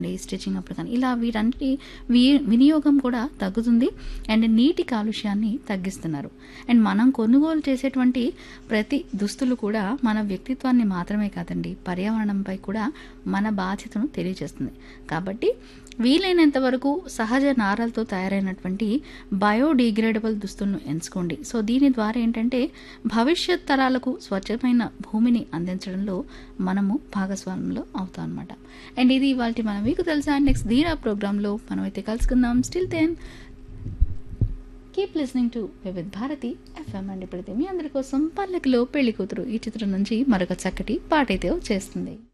stitching అప్పుడు కానీ ఇలా వీటన్నిటి వి వినియోగం కూడా తగ్గుతుంది అండ్ నీటి కాలుష్యాన్ని తగ్గిస్తున్నారు అండ్ మనం కొనుగోలు చేసేటువంటి ప్రతి దుస్తులు కూడా మన వ్యక్తిత్వాన్ని మాత్రమే కాదండి పర్యావరణంపై కూడా మన బాధ్యతను తెలియజేస్తుంది కాబట్టి వీలైనంత వరకు సహజ నారలతో తయారైనటువంటి బయోడిగ్రేడబుల్ దుస్తులను ఎంచుకోండి సో దీని ద్వారా ఏంటంటే భవిష్యత్ తరాలకు స్వచ్ఛమైన భూమిని అందించడంలో మనము భాగస్వామ్యంలో అవుతాం అనమాట అండ్ ఇది ఇవాళ మన మీకు తెలుసా నెక్స్ట్ ధీరా ప్రోగ్రాంలో మనం అయితే కలుసుకుందాం still then keep listening to with Bharati FM and ఇప్పుడైతే మీ అందరి కోసం పల్లకిలో పెళ్లి కూతురు ఈ చిత్రం నుంచి మరొక చక్కటి పాటైతే చేస్తుంది